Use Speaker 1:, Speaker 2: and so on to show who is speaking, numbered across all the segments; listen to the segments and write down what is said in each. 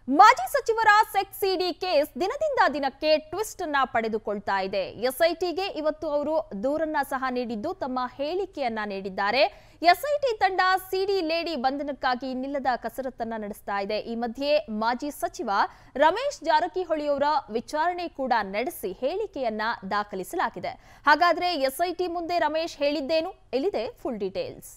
Speaker 1: ಮಾಜಿ ಸಚಿವರ ಸೆಕ್ಸ್ ಸಿಡಿ ಕೇಸ್ ದಿನದಿಂದ ದಿನಕ್ಕೆ ಟ್ವಿಸ್ಟ್ ಅನ್ನ ಪಡೆದುಕೊಳ್ತಾ ಇದೆ ಎಸ್ಐಟಿಗೆ ಇವತ್ತು ಅವರು ದೂರನ್ನ ಸಹ ನೀಡಿದ್ದು ತಮ್ಮ ಹೇಳಿಕೆಯನ್ನ ನೀಡಿದ್ದಾರೆ ಎಸ್ಐಟಿ ತಂಡ ಸಿಡಿ ಲೇಡಿ ಬಂಧನಕ್ಕಾಗಿ ನಿಲ್ಲದ ಕಸರತ್ತನ್ನ ನಡೆಸ್ತಾ ಇದೆ ಈ ಮಧ್ಯೆ ಮಾಜಿ ಸಚಿವ ರಮೇಶ್ ಜಾರಕಿಹೊಳಿ ಅವರ ವಿಚಾರಣೆ ಕೂಡ ನಡೆಸಿ ಹೇಳಿಕೆಯನ್ನ ದಾಖಲಿಸಲಾಗಿದೆ ಹಾಗಾದ್ರೆ ಎಸ್ಐಟಿ ಮುಂದೆ ರಮೇಶ್ ಹೇಳಿದ್ದೇನು ಇಲ್ಲಿದೆ ಫುಲ್ ಡೀಟೇಲ್ಸ್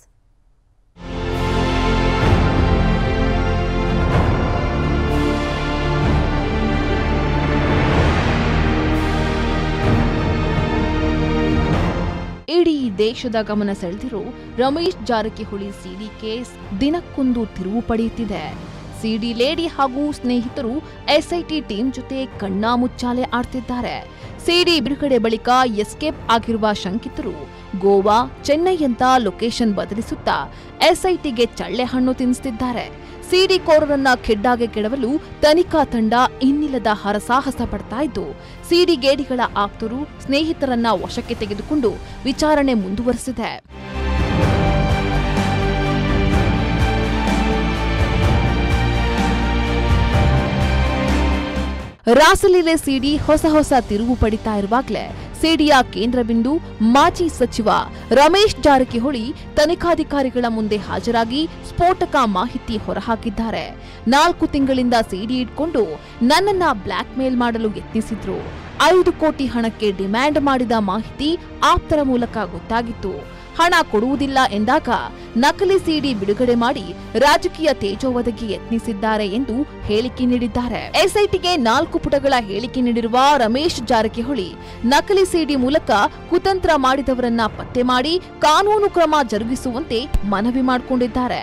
Speaker 2: ಇಡೀ ದೇಶದ ಗಮನ ಸೆಳೆದಿರೋ ರಮೇಶ್ ಜಾರಕಿಹೊಳಿ ಸಿಡಿ ಕೇಸ್ ದಿನಕ್ಕೊಂದು ತಿರುವು ಪಡೆಯುತ್ತಿದೆ ಸಿಡಿ ಲೇಡಿ ಹಾಗೂ ಸ್ನೇಹಿತರು ಎಸ್ಐಟಿ ಟೀಮ್ ಜೊತೆ ಕಣ್ಣಾಮುಚ್ಚಾಲೆ ಆಡ್ತಿದ್ದಾರೆ ಸಿಡಿ ಬಿಡುಗಡೆ ಬಳಿಕ ಎಸ್ಕೇಪ್ ಆಗಿರುವ ಶಂಕಿತರು ಗೋವಾ ಚೆನ್ನೈ ಅಂತ ಲೊಕೇಶನ್ ಬದಲಿಸುತ್ತಾ ಎಸ್ಐಟಿಗೆ ಚಳ್ಳೆ ಹಣ್ಣು ತಿನ್ನಿಸ್ತಿದ್ದಾರೆ ಸಿಡಿ ಕೋರರನ್ನ ಖೆಡ್ಡಾಗೆ ಕೆಡವಲು ತನಿಖಾ ತಂಡ ಇನ್ನಿಲ್ಲದ ಹರಸಾಹಸ ಪಡ್ತಾ ಇದ್ದು ಸಿಡಿ ಗೇಡಿಗಳ ಆಪ್ತರು ಸ್ನೇಹಿತರನ್ನ ವಶಕ್ಕೆ ತೆಗೆದುಕೊಂಡು ವಿಚಾರಣೆ ಮುಂದುವರೆಸಿದೆ ರಾಸಲೀಲೆ ಸಿಡಿ ಹೊಸ ಹೊಸ ತಿರುವು ಪಡಿತಾ ಇರುವಾಗಲೇ ಸಿಡಿಯ ಕೇಂದ್ರ ಬಿಂದು ಮಾಜಿ ಸಚಿವ ರಮೇಶ್ ಜಾರಕಿಹೊಳಿ ತನಿಖಾಧಿಕಾರಿಗಳ ಮುಂದೆ ಹಾಜರಾಗಿ ಸ್ಫೋಟಕ ಮಾಹಿತಿ ಹೊರಹಾಕಿದ್ದಾರೆ ನಾಲ್ಕು ತಿಂಗಳಿಂದ ಸಿಡಿ ಇಟ್ಕೊಂಡು ನನ್ನನ್ನ ಬ್ಲಾಕ್ ಮೇಲ್ ಮಾಡಲು ಯತ್ನಿಸಿದ್ರು ಐದು ಕೋಟಿ ಹಣಕ್ಕೆ ಡಿಮ್ಯಾಂಡ್ ಮಾಡಿದ ಮಾಹಿತಿ ಆಪ್ತರ ಮೂಲಕ ಗೊತ್ತಾಗಿತ್ತು ಹಣ ಕೊಡುವುದಿಲ್ಲ ಎಂದಾಗ ನಕಲಿ ಸಿಡಿ ಬಿಡುಗಡೆ ಮಾಡಿ ರಾಜಕೀಯ ತೇಜೋವಧೆಗೆ ಯತ್ನಿಸಿದ್ದಾರೆ ಎಂದು ಹೇಳಿಕೆ ನೀಡಿದ್ದಾರೆ ಎಸ್ಐಟಿಗೆ ನಾಲ್ಕು ಪುಟಗಳ ಹೇಳಿಕೆ ನೀಡಿರುವ ರಮೇಶ್ ಜಾರಕಿಹೊಳಿ ನಕಲಿ ಸಿಡಿ ಮೂಲಕ ಕುತಂತ್ರ ಮಾಡಿದವರನ್ನ ಪತ್ತೆ ಮಾಡಿ ಕಾನೂನು ಕ್ರಮ ಜರುಗಿಸುವಂತೆ ಮನವಿ ಮಾಡಿಕೊಂಡಿದ್ದಾರೆ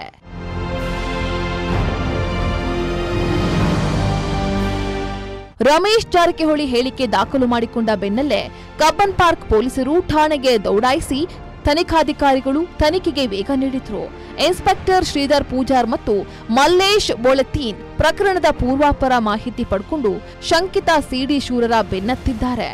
Speaker 2: ರಮೇಶ್ ಜಾರಕಿಹೊಳಿ ಹೇಳಿಕೆ ದಾಖಲು ಮಾಡಿಕೊಂಡ ಬೆನ್ನಲ್ಲೇ ಕಬ್ಬನ್ ಪಾರ್ಕ್ ಪೊಲೀಸರು ಠಾಣೆಗೆ ದೌಡಾಯಿಸಿ ತನಿಖಾಧಿಕಾರಿಗಳು ತನಿಖೆಗೆ ವೇಗ ನೀಡಿದ್ರು ಇನ್ಸ್ಪೆಕ್ಟರ್ ಶ್ರೀಧರ್ ಪೂಜಾರ್ ಮತ್ತು ಮಲ್ಲೇಶ್ ಬೊಳತೀನ್ ಪ್ರಕರಣದ ಪೂರ್ವಾಪರ ಮಾಹಿತಿ ಪಡ್ಕೊಂಡು ಶಂಕಿತ ಸಿಡಿ ಶೂರರ ಬೆನ್ನತ್ತಿದ್ದಾರೆ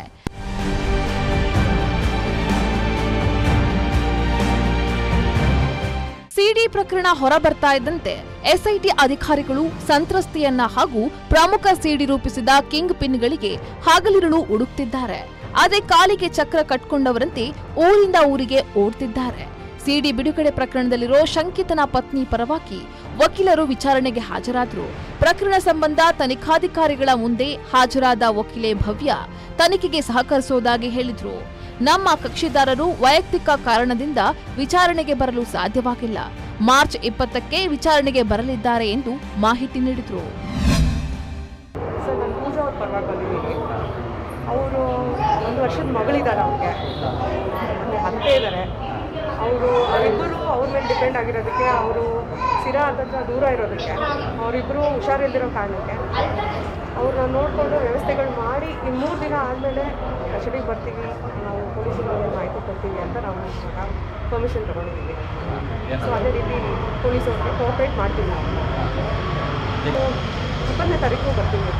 Speaker 2: ಸಿಡಿ ಪ್ರಕರಣ ಹೊರಬರ್ತಾ ಇದ್ದಂತೆ ಎಸ್ಐಟಿ ಅಧಿಕಾರಿಗಳು ಸಂತ್ರಸ್ತೆಯನ್ನ ಹಾಗೂ ಪ್ರಮುಖ ಸಿಡಿ ರೂಪಿಸಿದ ಕಿಂಗ್ ಪಿನ್ಗಳಿಗೆ ಹಗಲಿರುಳು ಹುಡುಕ್ತಿದ್ದಾರೆ ಅದೇ ಕಾಲಿಗೆ ಚಕ್ರ ಕಟ್ಕೊಂಡವರಂತೆ ಊರಿಂದ ಊರಿಗೆ ಓಡ್ತಿದ್ದಾರೆ ಸಿಡಿ ಬಿಡುಗಡೆ ಪ್ರಕರಣದಲ್ಲಿರೋ ಶಂಕಿತನ ಪತ್ನಿ ಪರವಾಗಿ ವಕೀಲರು ವಿಚಾರಣೆಗೆ ಹಾಜರಾದ್ರು ಪ್ರಕರಣ ಸಂಬಂಧ ತನಿಖಾಧಿಕಾರಿಗಳ ಮುಂದೆ ಹಾಜರಾದ ವಕೀಲೆ ಭವ್ಯ ತನಿಖೆಗೆ ಸಹಕರಿಸುವುದಾಗಿ ಹೇಳಿದ್ರು ನಮ್ಮ ಕಕ್ಷಿದಾರರು ವೈಯಕ್ತಿಕ ಕಾರಣದಿಂದ ವಿಚಾರಣೆಗೆ ಬರಲು ಸಾಧ್ಯವಾಗಿಲ್ಲ ಮಾರ್ಚ್ ಇಪ್ಪತ್ತಕ್ಕೆ ವಿಚಾರಣೆಗೆ ಬರಲಿದ್ದಾರೆ ಎಂದು ಮಾಹಿತಿ ನೀಡಿದ್ರು
Speaker 3: ಸರ್ ನಾನು ಪೂಜಾ ಅವ್ರ ಪರವಾಗಿ ಬಂದಿದ್ದೀನಿ ಅವರು ಒಂದು ವರ್ಷದ ಮಗಳಿದ್ದಾರೆ ಅವ್ರಿಗೆ ಅಂದರೆ ಅತ್ತೆ ಇದ್ದಾರೆ ಅವರು ಅವರಿಬ್ಬರು ಅವ್ರ ಮೇಲೆ ಡಿಪೆಂಡ್ ಆಗಿರೋದಕ್ಕೆ ಅವರು ಸಿರಾ ಹತ್ತತ್ರ ದೂರ ಇರೋದಕ್ಕೆ ಅವರಿಬ್ಬರು ಹುಷಾರಿಲ್ದಿರೋ ಕಾರಣಕ್ಕೆ ಅವ್ರನ್ನ ನೋಡಿಕೊಂಡು ವ್ಯವಸ್ಥೆಗಳು ಮಾಡಿ ಇನ್ನು ಮೂರು ದಿನ ಆದಮೇಲೆ ಕಚೇರಿಗೆ ಬರ್ತೀವಿ ನಾವು ಪೊಲೀಸರಿಗೆ ಮಾಹಿತಿ ಕೊಡ್ತೀವಿ ಅಂತ ನಾವು ಪರ್ಮಿಷನ್ ತೊಗೊಂಡಿದ್ದೀವಿ ಸೊ ಅದೇ ರೀತಿ ಪೊಲೀಸವ್ರಿಗೆ ಕೋಆಪ್ರೇಟ್ ಮಾಡ್ತೀವಿ ನಾವು ಇಪ್ಪತ್ತನೇ ತಾರೀಕು ಬರ್ತೀವಿ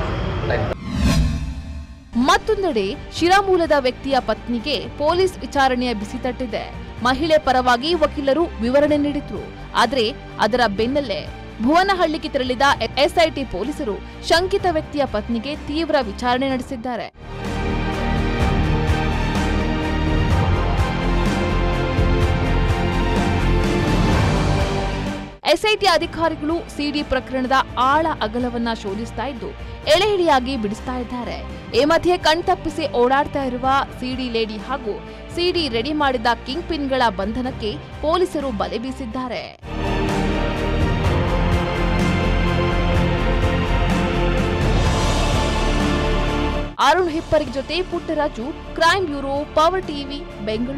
Speaker 2: ಮತ್ತೊಂದೆಡೆ ಶಿರಾ ಮೂಲದ ವ್ಯಕ್ತಿಯ ಪತ್ನಿಗೆ ಪೊಲೀಸ್ ವಿಚಾರಣೆಯ ಬಿಸಿ ತಟ್ಟಿದೆ ಮಹಿಳೆ ಪರವಾಗಿ ವಕೀಲರು ವಿವರಣೆ ನೀಡಿದ್ರು ಆದ್ರೆ ಅದರ ಬೆನ್ನಲ್ಲೇ ಭುವನಹಳ್ಳಿಗೆ ತೆರಳಿದ ಎಸ್ಐಟಿ ಪೊಲೀಸರು ಶಂಕಿತ ವ್ಯಕ್ತಿಯ ಪತ್ನಿಗೆ ತೀವ್ರ ವಿಚಾರಣೆ ನಡೆಸಿದ್ದಾರೆ ಎಸ್ಐಟಿ ಅಧಿಕಾರಿಗಳು ಸಿಡಿ ಪ್ರಕರಣದ ಆಳ ಅಗಲವನ್ನ ಶೋಧಿಸ್ತಾ ಇದ್ದು ಎಳೆ ಎಳೆಯಾಗಿ ಬಿಡಿಸ್ತಾ ಇದ್ದಾರೆ ಈ ಮಧ್ಯೆ ಕಣ್ತಪ್ಪಿಸಿ ಓಡಾಡ್ತಾ ಇರುವ ಸಿಡಿ ಲೇಡಿ ಹಾಗೂ ಸಿಡಿ ರೆಡಿ ಮಾಡಿದ ಕಿಂಗ್ ಪಿನ್ಗಳ ಬಂಧನಕ್ಕೆ ಪೊಲೀಸರು ಬಲೆ ಬೀಸಿದ್ದಾರೆ ಅರುಣ್ ಹಿಪ್ಪರಿ ಜೊತೆ Puttaraju crime bureau power TV Bengaluru